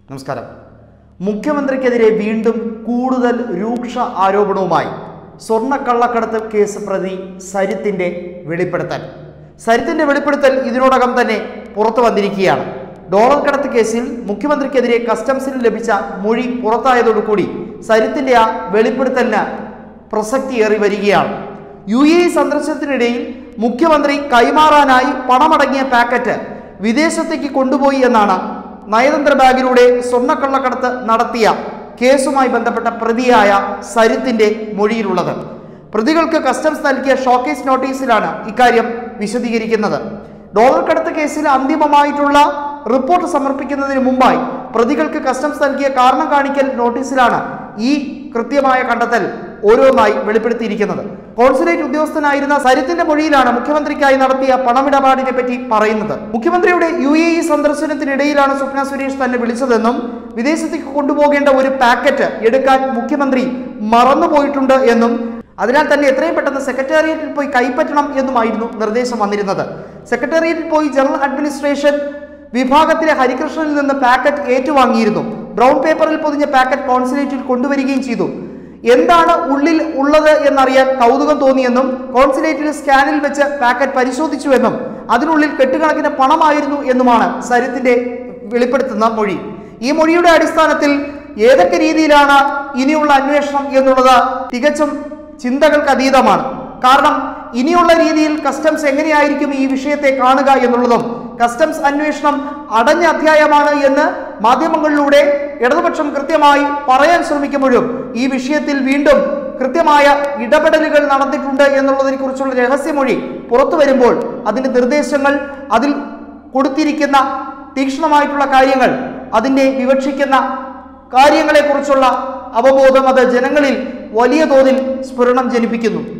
നമസ്കാരം മുഖ്യമന്ത്രിക്കെതിരെ വീണ്ടും കൂടുതൽ രൂക്ഷ ആരോപണവുമായി സ്വർണ്ണക്കള്ളക്കടത്ത് കേസ് പ്രതി സരിത്തിന്റെ വെളിപ്പെടുത്തൽ സരിത്തിന്റെ വെളിപ്പെടുത്തൽ ഇതിനോടകം തന്നെ പുറത്തു വന്നിരിക്കുകയാണ് ഡോളർ കടത്ത് കേസിൽ മുഖ്യമന്ത്രിക്കെതിരെ കസ്റ്റംസിന് ലഭിച്ച മൊഴി പുറത്തായതോടുകൂടി സരിത്തിന്റെ ആ വെളിപ്പെടുത്തലിന് പ്രസക്തിയേറി വരികയാണ് യു എ ഇ സന്ദർശനത്തിനിടയിൽ മുഖ്യമന്ത്രി കൈമാറാനായി പണമടങ്ങിയ പാക്കറ്റ് വിദേശത്തേക്ക് കൊണ്ടുപോയി എന്നാണ് നയതന്ത്ര ബാഗിലൂടെ സ്വർണ്ണക്കള്ളക്കടത്ത് നടത്തിയ കേസുമായി ബന്ധപ്പെട്ട പ്രതിയായ സരിത്തിന്റെ മൊഴിയിലുള്ളത് പ്രതികൾക്ക് കസ്റ്റംസ് നൽകിയ ഷോക്കേസ് നോട്ടീസിലാണ് ഇക്കാര്യം വിശദീകരിക്കുന്നത് ഡോളർ കടത്ത് കേസിൽ അന്തിമമായിട്ടുള്ള റിപ്പോർട്ട് സമർപ്പിക്കുന്നതിന് മുമ്പായി പ്രതികൾക്ക് കസ്റ്റംസ് നൽകിയ കാരണം കാണിക്കൽ നോട്ടീസിലാണ് ഈ കൃത്യമായ കണ്ടെത്തൽ ഓരോന്നായി വെളിപ്പെടുത്തിയിരിക്കുന്നത് കോൺസുലേറ്റ് ഉദ്യോഗസ്ഥനായിരുന്ന സരിത്തിന്റെ മൊഴിയിലാണ് മുഖ്യമന്ത്രിക്കായി നടത്തിയ പണമിടപാടിനെ പറ്റി പറയുന്നത് മുഖ്യമന്ത്രിയുടെ യു എ ഇ സന്ദർശനത്തിനിടയിലാണ് സ്വപ്ന സുരേഷ് തന്നെ വിളിച്ചതെന്നും വിദേശത്തേക്ക് കൊണ്ടുപോകേണ്ട ഒരു പാക്കറ്റ് എടുക്കാൻ മുഖ്യമന്ത്രി മറന്നുപോയിട്ടുണ്ട് എന്നും അതിനാൽ തന്നെ എത്രയും പെട്ടെന്ന് സെക്രട്ടേറിയറ്റിൽ പോയി കൈപ്പറ്റണം എന്നുമായിരുന്നു നിർദ്ദേശം വന്നിരുന്നത് സെക്രട്ടേറിയറ്റിൽ പോയി ജനറൽ അഡ്മിനിസ്ട്രേഷൻ വിഭാഗത്തിലെ ഹരികൃഷ്ണനിൽ നിന്ന് പാക്കറ്റ് ഏറ്റുവാങ്ങിയിരുന്നു ബ്രൗൺ പേപ്പറിൽ പൊതിഞ്ഞ പാക്കറ്റ് കോൺസുലേറ്റിൽ കൊണ്ടുവരികയും ചെയ്തു എന്താണ് ഉള്ളിൽ ഉള്ളത് എന്നറിയാൻ കൗതുകം തോന്നിയെന്നും കോൺസുലേറ്റിൽ സ്കാനിൽ വെച്ച് പാക്കറ്റ് പരിശോധിച്ചുവെന്നും അതിനുള്ളിൽ കെട്ടുകണക്കിന് പണമായിരുന്നു എന്നുമാണ് സരിത്തിന്റെ വെളിപ്പെടുത്തുന്ന മൊഴി ഈ മൊഴിയുടെ അടിസ്ഥാനത്തിൽ ഏതൊക്കെ രീതിയിലാണ് ഇനിയുള്ള അന്വേഷണം എന്നുള്ളത് തികച്ചും ചിന്തകൾക്ക് അതീതമാണ് കാരണം ഇനിയുള്ള രീതിയിൽ കസ്റ്റംസ് എങ്ങനെയായിരിക്കും ഈ വിഷയത്തെ കാണുക എന്നുള്ളതും കസ്റ്റംസ് അന്വേഷണം അടഞ്ഞ അധ്യായമാണ് എന്ന് മാധ്യമങ്ങളിലൂടെ ഇടതുപക്ഷം കൃത്യമായി പറയാൻ ശ്രമിക്കുമ്പോഴും ഈ വിഷയത്തിൽ വീണ്ടും കൃത്യമായ ഇടപെടലുകൾ നടന്നിട്ടുണ്ട് എന്നുള്ളതിനെ കുറിച്ചുള്ള രഹസ്യമൊഴി പുറത്തു വരുമ്പോൾ അതിന്റെ നിർദ്ദേശങ്ങൾ അതിൽ കൊടുത്തിരിക്കുന്ന തീക്ഷ്ണമായിട്ടുള്ള കാര്യങ്ങൾ അതിനെ വിവക്ഷിക്കുന്ന കാര്യങ്ങളെക്കുറിച്ചുള്ള അവബോധം അത് ജനങ്ങളിൽ വലിയ തോതിൽ സ്ഫുരണം ജനിപ്പിക്കുന്നു